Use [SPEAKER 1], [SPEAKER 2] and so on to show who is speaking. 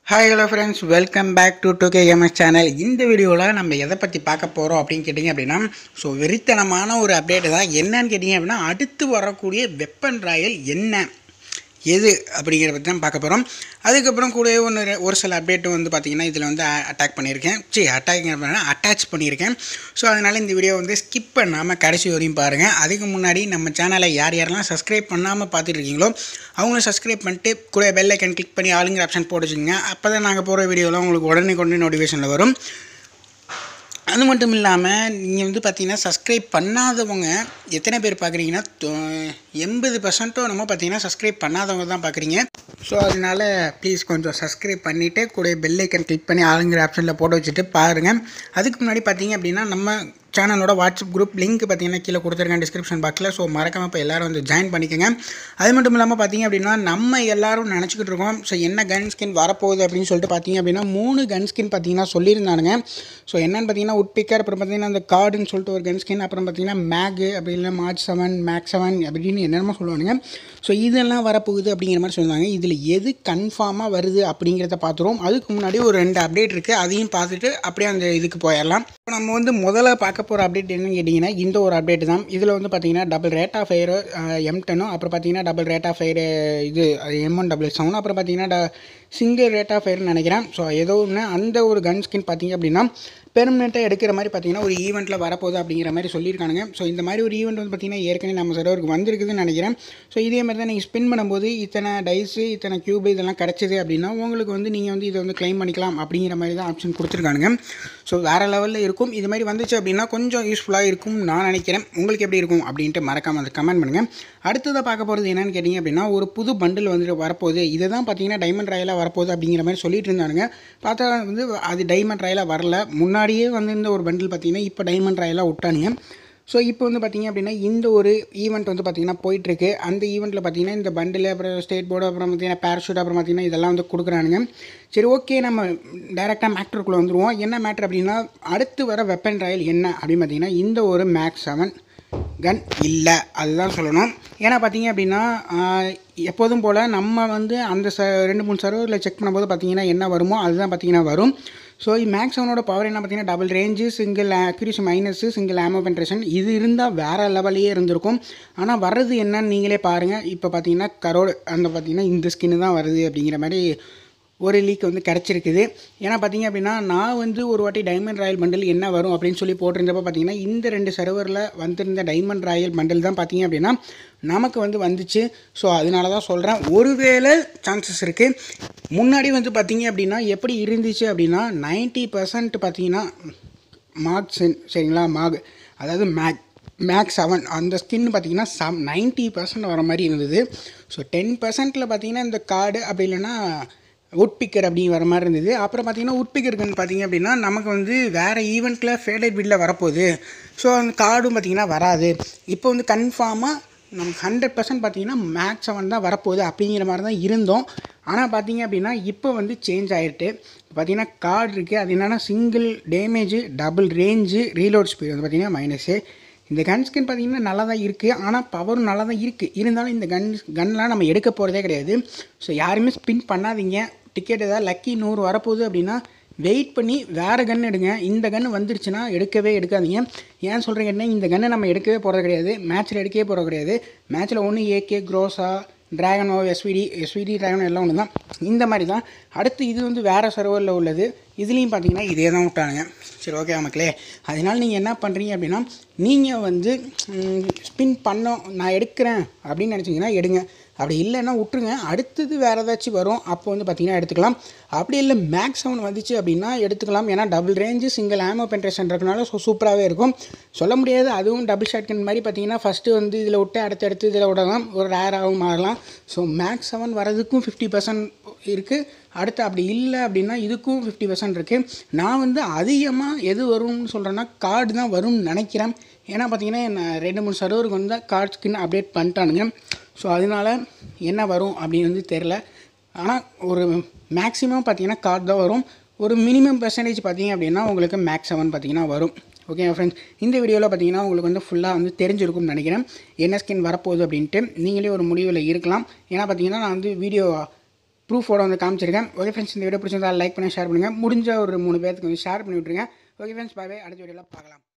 [SPEAKER 1] hi hello friends welcome back to two K MS channel இந்த வீடியோவில் நம்ம எதை பற்றி பார்க்க போகிறோம் அப்படின்னு கேட்டிங்க அப்படின்னா ஸோ வெறித்தனமான ஒரு அப்டேட் தான் என்னன்னு கேட்டிங்க அப்படின்னா அடுத்து வரக்கூடிய வெப்பன் ராயல் என்ன எது அப்படிங்கிறத பற்றி தான் பார்க்க போகிறோம் அதுக்கப்புறம் கூடவே ஒன்று ஒரு சில அப்டேட் வந்து பார்த்திங்கன்னா இதில் வந்து அட்டாக் பண்ணியிருக்கேன் சரி அட்டாக் அட்டாச் பண்ணியிருக்கேன் ஸோ அதனால் இந்த வீடியோ வந்து ஸ்கிப் பண்ணாமல் கடைசி வரையும் பாருங்கள் அதுக்கு முன்னாடி நம்ம சேனலை யார் யாரெல்லாம் சப்ஸ்கிரைப் பண்ணாமல் பார்த்துட்டு இருக்கீங்களோ அவங்களும் சப்ஸ்கிரைப் பண்ணிட்டு கூட பெல் ஐக்கன் கிளிக் பண்ணி ஆளுங்கிற ஆப்ஷன் போட்டு வச்சுக்கோங்க அப்போ தான் நாங்கள் போகிற வீடியோலாம் உங்களுக்கு உடனே கொண்டு நோட்டிஃபிகேஷனில் வரும் அது மட்டும் இல்லாமல் நீங்கள் வந்து பார்த்தீங்கன்னா சப்ஸ்கிரைப் பண்ணாதவங்க எத்தனை பேர் பார்க்குறீங்கன்னா எண்பது பர்சன்ட்டும் நம்ம பார்த்தீங்கன்னா சப்ஸ்கிரைப் பண்ணாதவங்க தான் பார்க்குறீங்க ஸோ அதனால் ப்ளீஸ் கொஞ்சம் சப்ஸ்கிரைப் பண்ணிவிட்டு கூட பெல் ஐக்கன் கிளிக் பண்ணி ஆளுங்கிற ஆப்ஷனில் போட்டு வச்சுட்டு பாருங்கள் அதுக்கு முன்னாடி பார்த்தீங்க அப்படின்னா நம்ம சேனலோட வாட்ஸ்அப் குரூப் லிங்க் பார்த்தீங்கன்னா கீழே கொடுத்துருக்கேன் டிஸ்கிரிப்ஷன் பாக்ஸில் ஸோ மறக்காமல் இப்போ எல்லோரும் வந்து ஜாயின் பண்ணிக்கோங்க அது மட்டும் இல்லாமல் பார்த்தீங்க அப்படின்னா நம்ம எல்லாரும் நினச்சிக்கிட்டு இருக்கோம் ஸோ என்ன கன் ஸ்கின் வரப்போகுது அப்படின்னு சொல்லிட்டு பார்த்தீங்க அப்படின்னா மூணு கன் ஸ்கின் பார்த்தீங்கன்னா சொல்லியிருந்தானுங்க ஸோ என்னென்னு பார்த்தீங்கன்னா உட்பிக்கர் அப்புறம் பார்த்தீங்கன்னா அந்த கார்டுன்னு சொல்லிட்டு ஒரு கன் ஸ்கின் அப்புறம் பார்த்தீங்கன்னா மேகு அப்படி இல்லை மார்ச் செவன் மேக் செவன் அப்படின்னு என்னென்னமோ சொல்லுவானுங்க ஸோ இதெல்லாம் வரப்போகுது அப்படிங்கிற மாதிரி சொல்லுவாங்க இதில் எது கன்ஃபார்மாக வருது அப்படிங்கிறத பார்த்துருவோம் அதுக்கு முன்னாடி ஒரு ரெண்டு அப்டேட் இருக்குது அதையும் பார்த்துட்டு அப்படியே அந்த இதுக்கு போயிடலாம் இப்போ நம்ம வந்து முதல்ல பார்க்க போகிற அப்டேட் என்னன்னு கேட்டிங்கன்னா இந்த ஒரு அப்டேட் தான் இதில் வந்து பார்த்தீங்கன்னா double rate of fire M டென்னும் அப்புறம் பார்த்தீங்கன்னா டபுள் ரேட் ஆஃப் ஃபயர் இது எம் ஒன் டபுள் செவன் அப்புறம் பார்த்தீங்கன்னா சிங்கிள் ரேட் ஆஃப் ஃபயர்னு நினைக்கிறேன் ஸோ ஏதோ ஒன்று அந்த ஒரு கன் ஸ்கின் பார்த்தீங்க அப்படின்னா பெர்மனெண்ட்டாக எடுக்கிற மாதிரி பார்த்தீங்கன்னா ஒரு ஈவெண்ட்டில் வரப்போகுது அப்படிங்கிற மாதிரி சொல்லியிருக்கானுங்க ஸோ இந்த மாதிரி ஒரு ஈவெண்ட் வந்து பார்த்தீங்கன்னா ஏற்கனவே நம்ம சர்வருக்கு வந்திருக்குதுன்னு நினைக்கிறேன் ஸோ இதே மாதிரி தான் நீங்கள் ஸ்பின் பண்ணும்போது இத்தனை டைஸு இத்தனை க்யூப் இதெல்லாம் கிடச்சிது அப்படின்னா உங்களுக்கு வந்து நீங்கள் வந்து இதை வந்து க்ளைம் பண்ணிக்கலாம் அப்படிங்கிற மாதிரி தான் ஆப்ஷன் கொடுத்துருக்கானுங்க ஸோ வேறு லெவலில் இருக்கும் இது மாதிரி வந்துச்சு அப்படின்னா கொஞ்சம் யூஸ்ஃபுல்லாக இருக்கும் நான் நினைக்கிறேன் உங்களுக்கு எப்படி இருக்கும் அப்படின்ட்டு மறக்காமல் அதை கமெண்ட் பண்ணுங்கள் அடுத்ததாக பார்க்க போகிறது என்னென்னு கேட்டிங்க அப்படின்னா ஒரு புது பண்டில் வந்துட்டு வரப்போகுது இதை தான் பார்த்தீங்கன்னா டைமண்ட் ராயலாக வரப்போகுது அப்படிங்கிற மாதிரி சொல்லிட்டு இருந்தானுங்க பார்த்தா வந்து அது டைமண்ட் ராயலாக வரல முன்னாடியே வந்து இந்த ஒரு பண்டில் பார்த்தீங்கன்னா இப்போ டைமண்ட் ராயலாக விட்டானுங்க ஸோ இப்போ வந்து பார்த்திங்க அப்படின்னா இந்த ஒரு ஈவெண்ட் வந்து பார்த்திங்கன்னா போயிட்டுருக்கு அந்த ஈவெண்ட்டில் பார்த்திங்கன்னா இந்த பண்டில் அப்புறம் ஸ்டேட் போர்டு அப்புறம் பார்த்திங்கன்னா பேரஷூட் அப்புறம் பார்த்திங்கன்னா இதெல்லாம் வந்து கொடுக்குறானுங்க சரி ஓகே நம்ம டேரெக்டாக மேக்டருக்குள்ளே வந்துடுவோம் என்ன மேட்ரு அப்படின்னா அடுத்து வர வெப்பன் ராயல் என்ன அப்படின்னு பார்த்திங்கன்னா இந்த ஒரு மேக்ஸ் செவன் கன் இல்லை அதுதான் சொல்லணும் ஏன்னா பார்த்தீங்க அப்படின்னா எப்போதும் போல் நம்ம வந்து அந்த ச ரெண்டு மூணு சர்வரில் செக் பண்ணும்போது பார்த்தீங்கன்னா என்ன வருமோ அதுதான் பார்த்தீங்கன்னா வரும் ஸோ மேக்ஸ் அவனோட பவர் என்ன பார்த்தீங்கன்னா double range single accuracy minus single ammo penetration இது இருந்தால் வேறு லெவலையே இருந்திருக்கும் ஆனால் வர்றது என்னன்னு நீங்களே பாருங்கள் இப்போ பார்த்தீங்கன்னா கரோடு அந்த பார்த்தீங்கன்னா இந்த ஸ்கின்னு தான் வருது அப்படிங்கிற மாதிரி ஒரு லீக் வந்து கிடச்சிருக்குது ஏன்னா பார்த்தீங்க அப்படின்னா நான் வந்து ஒரு வாட்டி டைமண்ட் ராயல் பண்டில் என்ன வரும் அப்படின்னு சொல்லி போட்டிருந்தப்போ பார்த்தீங்கன்னா இந்த ரெண்டு சர்வரில் வந்திருந்த டைமண்ட் ராயல் பண்டில் தான் பார்த்தீங்க அப்படின்னா நமக்கு வந்து வந்துச்சு ஸோ அதனால தான் சொல்கிறேன் ஒருவேளை சான்சஸ் இருக்குது முன்னாடி வந்து பார்த்தீங்க அப்படின்னா எப்படி இருந்துச்சு அப்படின்னா நைன்ட்டி பர்சன்ட் பார்த்தீங்கன்னா மார்க் சரிங்களா மாக் அதாவது மேக் மேக்ஸ் செவன் அந்த ஸ்கின் பார்த்தீங்கன்னா சம் நைன்ட்டி பர்சன்ட் வர மாதிரி இருந்தது ஸோ டென் பர்சன்ட்டில் பார்த்தீங்கன்னா இந்த கார்டு அப்படி இல்லைன்னா உட்பிக்கர் அப்படி வர மாதிரி இருந்தது அப்புறம் பார்த்தீங்கன்னா உட்பிக்கருக்குன்னு பார்த்தீங்க அப்படின்னா நமக்கு வந்து வேறு ஈவெண்ட்டில் ஃபேடட் பில்லில் வரப்போகுது ஸோ அந்த கார்டும் பார்த்தீங்கன்னா வராது இப்போ வந்து கன்ஃபார்மாக நமக்கு ஹண்ட்ரட் பர்சன்ட் பார்த்தீங்கன்னா மேக்ஸ் செவன் தான் வரப்போகுது அப்படிங்கிற மாதிரி தான் இருந்தோம் ஆனால் பார்த்தீங்க அப்படின்னா இப்போ வந்து சேஞ்ச் ஆகிட்டு பார்த்தீங்கன்னா கார்டு இருக்குது அது என்னென்னா single damage double range reload speed வந்து பார்த்தீங்கன்னா மைனஸு இந்த கன் ஸ்கின் பார்த்தீங்கன்னா நல்லா தான் இருக்குது ஆனால் பவரும் நல்லா தான் இருக்குது இருந்தாலும் இந்த கன் கன்லாம் நம்ம எடுக்க போகிறதே கிடையாது ஸோ யாருமே ஸ்பின் பண்ணாதீங்க டிக்கெட் ஏதாவது லக்கி நூறு வரப்போகுது அப்படின்னா வெயிட் பண்ணி வேறு கன் எடுங்க இந்த கன்று வந்துருச்சுன்னா எடுக்கவே எடுக்காதீங்க ஏன் சொல்கிறீங்கன்னா இந்த கன்னை நம்ம எடுக்கவே போகிறது கிடையாது மேட்ச்சில் எடுக்கவே போகிறது கிடையாது மேட்ச்சில் ஒன்று ஏகே க்ரோஸா ட்ராகனோ எஸ்விடி எஸ்விடி ட்ராகனோ எல்லாம் ஒன்று தான் இந்த மாதிரி தான் அடுத்து இது வந்து வேறு சர்வரில் உள்ளது இதுலேயும் பார்த்தீங்கன்னா இதே தான் விட்டானுங்க சரி ஓகே மக்களே அதனால் நீங்கள் என்ன பண்ணுறீங்க அப்படின்னா நீங்கள் வந்து ஸ்பின் பண்ணோம் நான் எடுக்கிறேன் அப்படின்னு நினச்சிங்கன்னா எடுங்க அப்படி இல்லைன்னா விட்ருங்க அடுத்தது வேறு ஏதாச்சும் வரும் அப்போ வந்து பார்த்திங்கன்னா எடுத்துக்கலாம் அப்படி இல்லை மேக்ஸ் செவன் வந்துச்சு அப்படின்னா எடுத்துக்கலாம் ஏன்னா double range single ammo penetration இருக்கனால ஸோ சூப்பராகவே இருக்கும் சொல்ல முடியாது அதுவும் டபுள் ஷாட்கன் மாதிரி பார்த்தீங்கன்னா ஃபஸ்ட்டு வந்து இதில் விட்டு அடுத்து அடுத்து இதில் விடலாம் ஒரு ரேராகவும் மாறலாம் ஸோ மேக்ஸ் செவன் வரதுக்கும் ஃபிஃப்டி பர்சன்ட் இருக்குது அடுத்து அப்படி இல்லை அப்படின்னா இதுக்கும் ஃபிஃப்டி பர்சன்ட் இருக்குது நான் வந்து அதிகமாக எது வரும்னு சொல்கிறேன்னா கார்டு தான் வரும்னு நினைக்கிறேன் ஏன்னா பார்த்தீங்கன்னா நான் ரெண்டு மூணு சர்வருக்கு வந்து கார்டு ஸ்கின் அப்டேட் பண்ணிட்டானுங்க ஸோ அதனால் என்ன வரும் அப்படின்னு வந்து தெரில ஆனால் ஒரு மேக்ஸிமம் பார்த்தீங்கன்னா கார்டு தான் வரும் ஒரு மினிமம் பெர்சன்டேஜ் பார்த்தீங்க அப்படின்னா உங்களுக்கு மேக்ஸ் செவன் பார்த்தீங்கன்னா வரும் ஓகே ஃப்ரெண்ட்ஸ் இந்த வீடியோவில் பார்த்தீங்கன்னா உங்களுக்கு வந்து ஃபுல்லாக வந்து தெரிஞ்சிருக்கும்னு நினைக்கிறேன் என்ன ஸ்கின் வரப்போகுது அப்படின்ட்டு நீங்களே ஒரு முடிவில் இருக்கலாம் ஏன்னா பார்த்தீங்கன்னா நான் வந்து வீடியோ ப்ரூஃபோட வந்து காமிச்சிருக்கேன் ஓகே ஃப்ரெண்ட்ஸ் இந்த வீடியோ பிடிச்சிருந்தா லைக் பண்ணி ஷேர் பண்ணுங்கள் முடிஞ்ச ஒரு மூணு பேருக்கு வந்து ஷேர் பண்ணி விட்ருங்க ஓகே ஃப்ரெண்ட்ஸ் பாய் அடுத்த வீடியோவில் பார்க்கலாம்